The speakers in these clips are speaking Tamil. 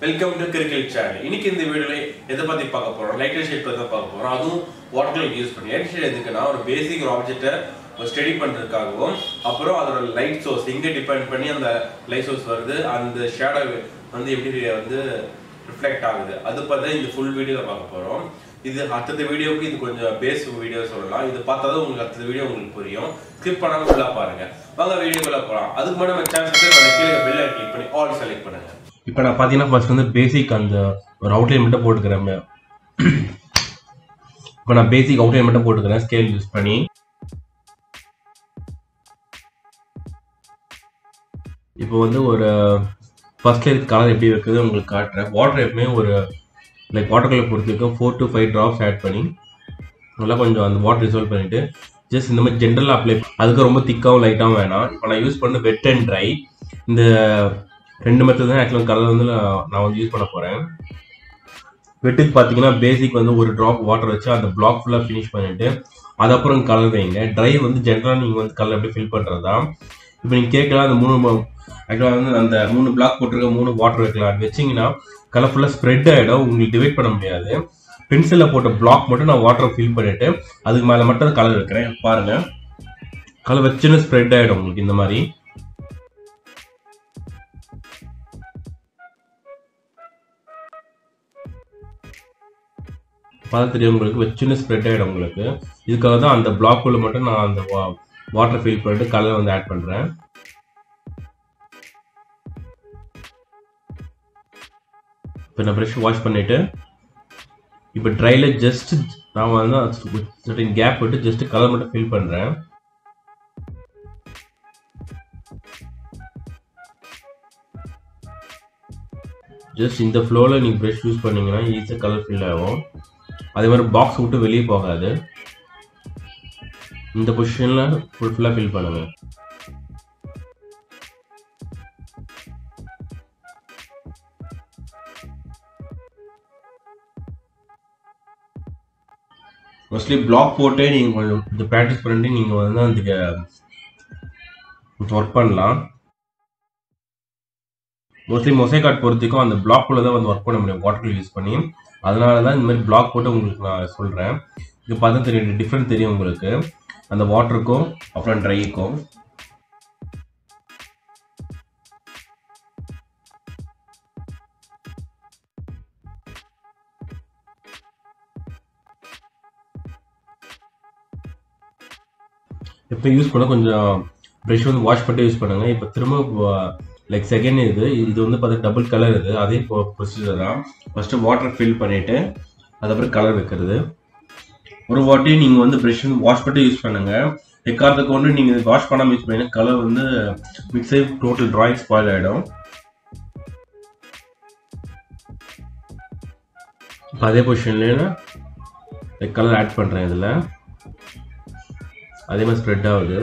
வெல்கம் டு கிரிக்கெட் சேனல் இன்னைக்கு இந்த வீடியோல எதை பத்தி பார்க்க போறோம் லைட்டர் ஷேட் பத்தி தான் பார்க்க போறோம் அதுவும் வாட்டர் கலர் யூஸ் பண்ணி லைட் ஷேட் எதுக்குன்னா ஒரு பேசிக் ஆப்ஜெக்ட்டை ஸ்டடி பண்றதுக்காகவும் அப்புறம் அதோட லைட் சோர்ஸ் எங்க டிபெண்ட் பண்ணி அந்த லைட் சோர்ஸ் வருது அந்த ஷேடோ வந்து எப்படி வந்து ரிஃப்ளெக்ட் ஆகுது அது பத்தி இந்த ஃபுல் வீடியோல பார்க்க போறோம் இது அடுத்த வீடியோவுக்கு இது கொஞ்சம் பேஸ் வீடியோ சொல்லலாம் இது பார்த்தா தான் உங்களுக்கு அடுத்த வீடியோ உங்களுக்கு புரியும் ஸ்கிப் பண்ணாம ஃபுல்லா பாருங்க வாங்க வீடியோக்குள்ள போலாம் அதுக்கு முன்னாடி நம்ம சேனல் சப்ஸ்கிரைப் பண்ணி கீழே பெல் கிளிக் பண்ணி ஆல் செலக்ட் பண்ணுங்க இப்போ நான் பார்த்தீங்கன்னா ஃபர்ஸ்ட் வந்து பேசிக் அந்த ஒரு அவுட்லைன் மட்டும் போட்டுக்கிறேன் இப்போ நான் பேசிக் அவுட்லைன் மட்டும் போட்டுக்கிறேன் ஸ்கேல் யூஸ் பண்ணி இப்போ வந்து ஒரு ஃபர்ஸ்ட் லேயர் கலர் எப்படி வைக்கிறது உங்களுக்கு காட்டுறேன் வாட்டர் எப்பவுமே ஒரு லைக் வாட்டர் கலர் பொறுத்திருக்கும் four to five drops add பண்ணி நல்லா கொஞ்சம் அந்த வாட்டர் ரிசால்வ் பண்ணிட்டு ஜஸ்ட் இந்த மாதிரி ஜென்ரலாக அப்ளை அதுக்கு ரொம்ப திக்காகவும் லைட்டாகவும் வேணாம் இப்போ நான் யூஸ் பண்ண வெட் அண்ட் ட்ரை இந்த ரெண்டு மெத்தட் தான் ஆக்சுவலாக கலர் வந்து நான் நான் வந்து யூஸ் பண்ண போகிறேன் வெட்டுக்கு பார்த்தீங்கன்னா பேசிக் வந்து ஒரு ட்ராப் வாட்டர் வச்சு அந்த பிளாக் ஃபுல்லாக ஃபினிஷ் பண்ணிட்டு அதுக்கப்புறம் கலர் வைங்க ட்ரை வந்து ஜென்ரலாக நீங்கள் வந்து கலர் எப்படி ஃபில் பண்ணுறது தான் இப்போ நீங்கள் கேட்கலாம் அந்த மூணு ஆக்சுவலாக வந்து அந்த மூணு பிளாக் போட்டிருக்க மூணு வாட்டர் வைக்கலாம் அது வச்சிங்கன்னா கலர் ஃபுல்லாக ஸ்ப்ரெட் ஆகிடும் உங்களுக்கு டிவைட் பண்ண முடியாது பென்சிலில் போட்ட பிளாக் மட்டும் நான் வாட்டரை ஃபில் பண்ணிட்டு அதுக்கு மேலே மட்டும் கலர் வைக்கிறேன் பாருங்க கலர் வச்சுன்னு ஸ்ப்ரெட் ஆகிடும் உங்களுக்கு இந்த மாதிரி பார்த்தா தெரியும் உங்களுக்கு வச்சுன்னு ஸ்ப்ரெட் ஆகிடும் உங்களுக்கு இதுக்காக தான் அந்த பிளாக்குள்ள மட்டும் நான் அந்த வாட்டர் ஃபில் பண்ணிட்டு கலர் வந்து ஆட் பண்ணுறேன் இப்போ நான் ப்ரஷ் வாஷ் பண்ணிவிட்டு இப்போ ட்ரைல ஜஸ்ட் நான் வந்து கேப் விட்டு ஜஸ்ட் கலர் மட்டும் ஃபில் பண்ணுறேன் ஜஸ்ட் இந்த ஃப்ளோவில் நீங்கள் ப்ரஷ் யூஸ் பண்ணீங்கன்னா ஈஸியாக கலர் ஃபில் ஆகும் அதே மாதிரி பாக்ஸ் விட்டு வெளியே போகாது இந்த பொசிஷனில் ஃபுல் ஃபுல்லாக ஃபில் பண்ணுங்கள் மோஸ்ட்லி பிளாக் போட்டே நீங்கள் கொஞ்சம் இந்த ப்ராக்டிஸ் பண்ணிட்டு நீங்கள் வந்து அதுக்கு ஒர்க் பண்ணலாம் மோஸ்ட்லி மொசை கார்ட் பொறுத்திக்கும் அந்த பிளாக்குள்ளே தான் வந்து ஒர்க் பண்ண முடியும் வாட்டர் யூஸ் பண்ணி அதனால தான் இந்த மாதிரி பிளாக் போட்டு உங்களுக்கு நான் சொல்கிறேன் இது பார்த்தா தெரியும் டிஃப்ரெண்ட் தெரியும் உங்களுக்கு அந்த வாட்டருக்கும் அப்புறம் ட்ரைக்கும் எப்போ யூஸ் பண்ண கொஞ்சம் ப்ரஷ் வந்து வாஷ் பண்ணிட்டு யூஸ் பண்ணுங்கள் இப்போ திரும்ப லைக் செகண்ட் இது இது வந்து பார்த்தா டபுள் கலர் இது அதே ப்ரொசீஜர் தான் ஃபஸ்ட்டு வாட்டர் ஃபில் பண்ணிவிட்டு அதுக்கப்புறம் கலர் வைக்கிறது ஒரு வாட்டி நீங்கள் வந்து ப்ரஷ் வந்து வாஷ் பண்ணிட்டு யூஸ் பண்ணுங்கள் எக்காரத்துக்கு ஒன்று நீங்கள் வாஷ் பண்ணாமல் யூஸ் பண்ணீங்கன்னா கலர் வந்து மிக்ஸ் ஆகி டோட்டல் ட்ராயிங் ஸ்பாயில் ஆகிடும் இப்போ அதே பொசிஷன்லேயே கலர் ஆட் பண்ணுறேன் இதில் அதே மாதிரி ஸ்ப்ரெட் ஆகுது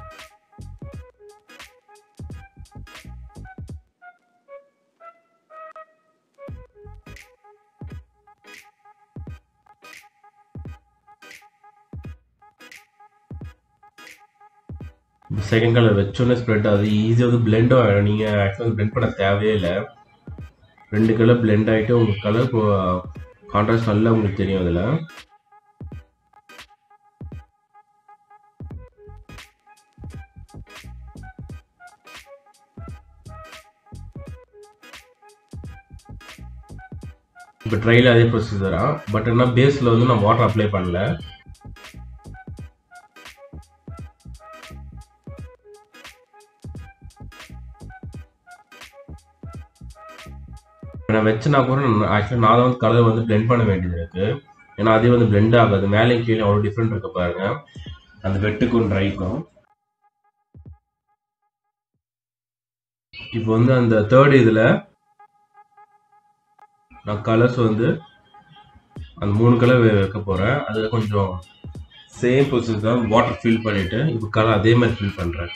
செகண்ட் கலர் வச்சோன்னே ஸ்ப்ரெட் ஆகுது ஈஸியாக வந்து பிளெண்டும் ஆகிடும் நீங்கள் ஆக்சுவலாக பிளெண்ட் பண்ண தேவையே இல்லை ரெண்டு கலர் பிளெண்ட் ஆகிட்டு உங்களுக்கு கலர் கான்ட்ராஸ்ட் நல்லா உங்களுக்கு தெரியும் அதில் இப்போ ட்ரையில் அதே ப்ரொசீஜரா பட் என்ன பேஸில் வந்து நான் வாட்டர் அப்ளை பண்ணல நான் வச்சனா கூட ஆக்சுவலாக நான் தான் வந்து கலர் வந்து பிளெண்ட் பண்ண வேண்டியது இருக்கு ஏன்னா அதே வந்து பிளெண்ட் ஆகாது மேலே கீழே அவ்வளோ டிஃப்ரெண்ட் இருக்கு பாருங்க அந்த வெட்டுக்கும் ட்ரைக்கும் இப்போ வந்து அந்த தேர்ட் இதில் நான் கலர்ஸ் வந்து அந்த மூணு கலர் வைக்க போகிறேன் அதில் கொஞ்சம் சேம் ப்ரொசஸ் தான் வாட்டர் ஃபில் பண்ணிவிட்டு இப்போ கலர் அதே மாதிரி ஃபில் பண்ணுறேன்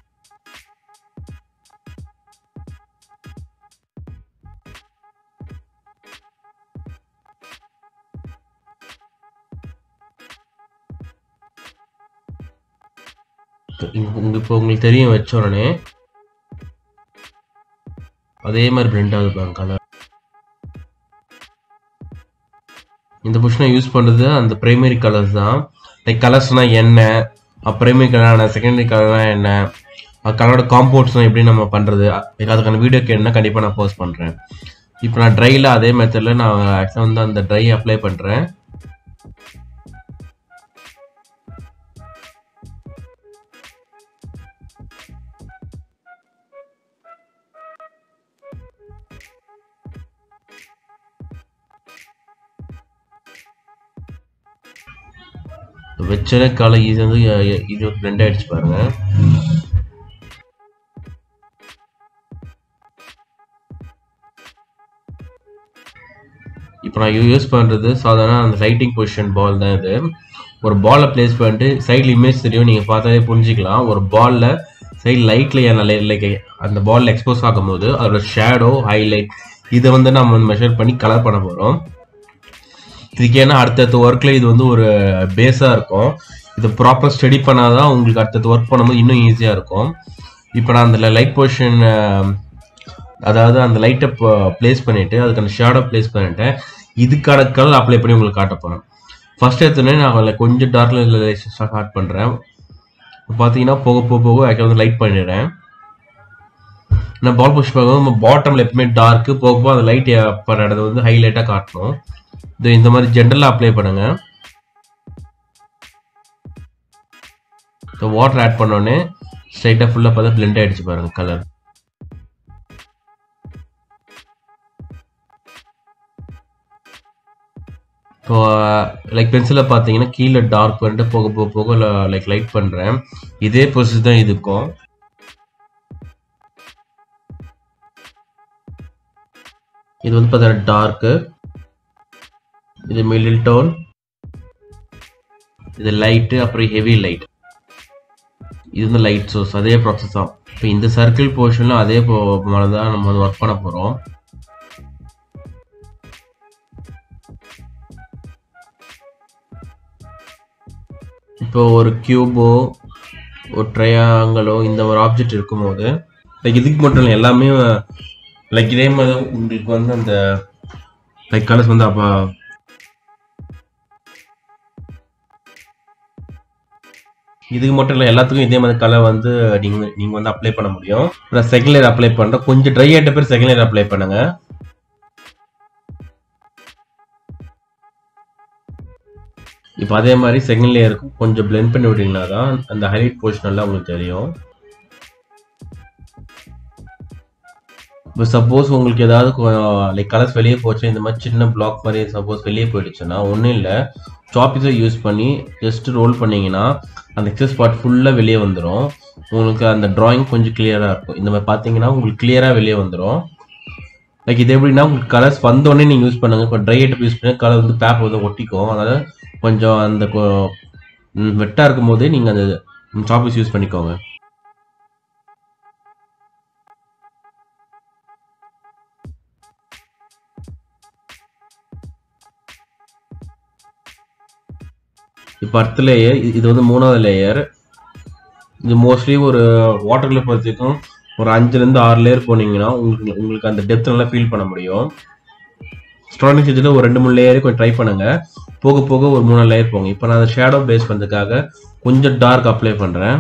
இங்க இப்போ உங்களுக்கு தெரியும் வச்ச உடனே அதே மாதிரி பிரிண்ட் ஆகுது பாருங்க கலர் இந்த புஷ் நான் யூஸ் பண்ணுறது அந்த பிரைமரி கலர்ஸ் தான் லைக் கலர்ஸ்னால் என்ன பிரைமரி கலரான செகண்டரி கலர்னா என்ன கலரோட காம்பவுண்ட்ஸ்லாம் எப்படி நம்ம பண்ணுறது அதுக்கான வீடியோ கேட்டுனா கண்டிப்பாக நான் போஸ்ட் பண்ணுறேன் இப்போ நான் ட்ரையில் அதே மெத்தடில் நான் ஆக்சுவலாக வந்து அந்த ட்ரை அப்ளை பண்ணுறேன் வச்சனே காலை இது வந்து அஹ், இது ஒரு blend ஆயிடுச்சு பாருங்க இப்போ நான் யூஸ் பண்ணுறது சாதாரண அந்த லைட்டிங் பொசிஷன் பால் தான் இது ஒரு பாலை ப்ளேஸ் பண்ணிட்டு சைடில் இமேஜ் தெரியும் நீங்கள் பார்த்தாலே புரிஞ்சிக்கலாம் ஒரு பாலில் சைடு லைட்டில் என்ன லைக் அந்த பால் எக்ஸ்போஸ் ஆகும்போது அதோட ஷேடோ ஹைலைட் இதை வந்து நம்ம வந்து மெஷர் பண்ணி கலர் பண்ண போகிறோம் இதுக்கு ஏன்னா அடுத்தடுத்த ஒர்க்கில் இது வந்து ஒரு பேஸாக இருக்கும் இது ப்ராப்பர் ஸ்டடி பண்ணாதான் உங்களுக்கு அடுத்தடுத்த ஒர்க் பண்ணும்போது இன்னும் ஈஸியாக இருக்கும் இப்போ நான் அந்த லைட் பொசிஷன் அதாவது அந்த லைட்டை ப்ளேஸ் பண்ணிவிட்டு அதுக்கான ஷேடோ ப்ளேஸ் பண்ணிட்டேன் இதுக்கான கலர் அப்ளை பண்ணி உங்களுக்கு காட்ட போகிறேன் ஃபர்ஸ்ட் எடுத்தோடனே நான் அதில் கொஞ்சம் டார்க்கில் ஸ்டார்ட் பண்ணுறேன் பார்த்தீங்கன்னா போக போக போக ஆக்சுவலாக வந்து லைட் பண்ணிடுறேன் நான் பால் புஷ் பார்க்கும்போது பாட்டமில் எப்பவுமே டார்க்கு போக போக அந்த லைட் பண்ணுற இடத்துல வந்து ஹைலைட்டாக காட்டணும் இது இந்த மாதிரி ஜென்ரலாக அப்ளை பண்ணுங்க வாட்டர் ஆட் பண்ணோடனே ஸ்ட்ரைட்டாக ஃபுல்லாக பார்த்தா பிளெண்ட் ஆயிடுச்சு பாருங்க கலர் இப்போ லைக் பென்சிலில் பார்த்தீங்கன்னா கீழே டார்க் பண்ணிட்டு போக போக போக லைக் லைட் பண்ணுறேன் இதே ப்ரொசஸ் தான் இதுக்கும் இது வந்து பார்த்தீங்கன்னா டார்க்கு இது மிடில் டோன் இது லைட்டு அப்புறம் ஹெவி லைட் இது வந்து லைட் சோர்ஸ் அதே ப்ராசஸ் தான் இப்போ இந்த சர்க்கிள் போர்ஷனில் அதே போ மாதிரி தான் நம்ம வந்து ஒர்க் பண்ண போகிறோம் இப்போ ஒரு கியூபோ ஒரு ட்ரையாங்கலோ இந்த ஒரு ஆப்ஜெக்ட் இருக்கும்போது லைக் இதுக்கு மட்டும் இல்லை எல்லாமே லைக் இதே மாதிரி தான் உங்களுக்கு வந்து அந்த லைக் கலர்ஸ் வந்து அப்போ இதுக்கு மட்டும் இல்லை எல்லாத்துக்கும் இதே மாதிரி கலர் வந்து நீங்கள் நீங்கள் வந்து அப்ளை பண்ண முடியும் நான் செகண்ட் லேயர் அப்ளை பண்ணுறேன் கொஞ்சம் ட்ரை ஆகிட்ட பேர் செகண்ட் லேயர் அப்ளை பண்ணுங்க இப்போ அதே மாதிரி செகண்ட் லேயருக்கும் கொஞ்சம் blend பண்ணி விட்டீங்கன்னா தான் அந்த ஹைலைட் போர்ஷன் எல்லாம் உங்களுக்கு தெரியும் இப்போ சப்போஸ் உங்களுக்கு ஏதாவது லைக் கலர்ஸ் வெளியே போச்சு இந்த மாதிரி சின்ன பிளாக் மாதிரி சப்போஸ் வெளியே போயிடுச்சுன்னா ஒன்றும் இல்லை சாப்பிஸை யூஸ் பண்ணி ஜஸ்ட் ரோல் பண்ணீங்கன்னா அந்த எக்ஸஸ் பார்ட் ஃபுல்லாக வெளியே வந்துடும் உங்களுக்கு அந்த drawing கொஞ்சம் கிளியராக இருக்கும் இந்த மாதிரி பார்த்தீங்கன்னா உங்களுக்கு கிளியராக வெளியே வந்துடும் லைக் இது எப்படின்னா உங்களுக்கு கலர்ஸ் வந்தோடனே நீங்கள் யூஸ் பண்ணுங்க இப்போ ட்ரை ஐட்டம் யூஸ் பண்ணி கலர் வந்து பேப்பர் வந்து ஒட்டிக்கும் அதனால கொஞ்சம் அந்த வெட்டாக இருக்கும் போதே நீங்கள் அந்த சாப்பீஸ் யூஸ் பண்ணிக்கோங்க இப்போ அடுத்த லேயர் இது வந்து மூணாவது லேயர் இது மோஸ்ட்லி ஒரு வாட்டரில் பொறுத்திருக்கும் ஒரு அஞ்சுலேருந்து ஆறு லேயர் போனீங்கன்னா உங்களுக்கு உங்களுக்கு அந்த டெப்த் நல்லா ஃபீல் பண்ண முடியும் ஸ்டார்டிங் ஸ்டேஜில் ஒரு ரெண்டு மூணு லேயரே கொஞ்சம் ட்ரை பண்ணுங்க போக போக ஒரு மூணு லேயர் போங்க இப்போ நான் அந்த ஷேடோ பேஸ் பண்ணுறதுக்காக கொஞ்சம் டார்க் அப்ளை பண்ணுறேன்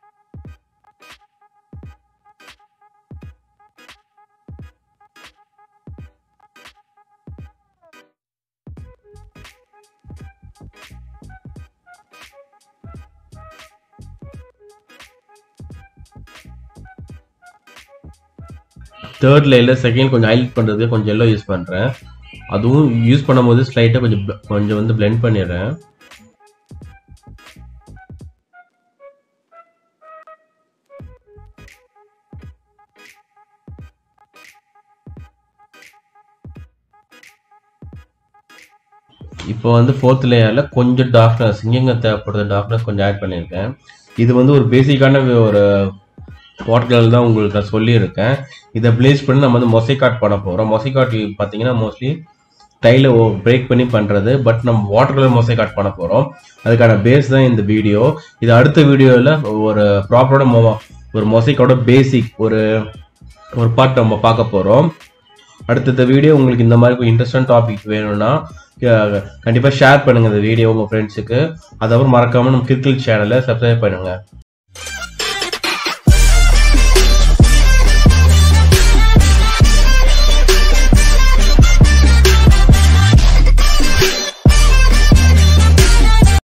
தேர்ட் லேயரில் செகண்ட் கொஞ்சம் ஹைலைட் பண்ணுறதுக்கு கொஞ்சம் எல்லோ யூஸ் பண்ணுறேன் அதுவும் யூஸ் பண்ணும்போது ஸ்லைட்டாக கொஞ்சம் bl- கொஞ்சம் வந்து blend பண்ணிடுறேன் இப்போ வந்து ஃபோர்த் லேயரில் கொஞ்சம் டார்க்னஸ் இங்கெங்க தேவைப்படுற டார்க்னஸ் கொஞ்சம் ஆட் பண்ணியிருக்கேன் இது வந்து ஒரு பேசிக்கான ஒரு வாட்டர் கலர் தான் உங்களுக்கு நான் சொல்லியிருக்கேன் இதை ப்ளேஸ் பண்ணி நம்ம வந்து மொசைக்காட் பண்ண போகிறோம் மொசைக்காட் பார்த்தீங்கன்னா மோஸ்ட்லி டைலை பிரேக் பண்ணி பண்ணுறது பட் நம்ம வாட்டர் கலர் மொசைக்காட் பண்ண போகிறோம் அதுக்கான பேஸ் தான் இந்த வீடியோ இது அடுத்த வீடியோவில் ஒரு ப்ராப்பரோட மொ ஒரு மொசைக்கோட பேசிக் ஒரு ஒரு பார்ட் நம்ம பார்க்க போகிறோம் அடுத்தடுத்த வீடியோ உங்களுக்கு இந்த மாதிரி இன்ட்ரெஸ்டான டாபிக் வேணும்னா கண்டிப்பாக ஷேர் பண்ணுங்கள் இந்த வீடியோ உங்கள் ஃப்ரெண்ட்ஸுக்கு அதுக்கப்புறம் மறக்காமல் நம்ம கிரிக்கெட் சேனலை சப்ஸ்கிரைப் பண்ணுங்கள்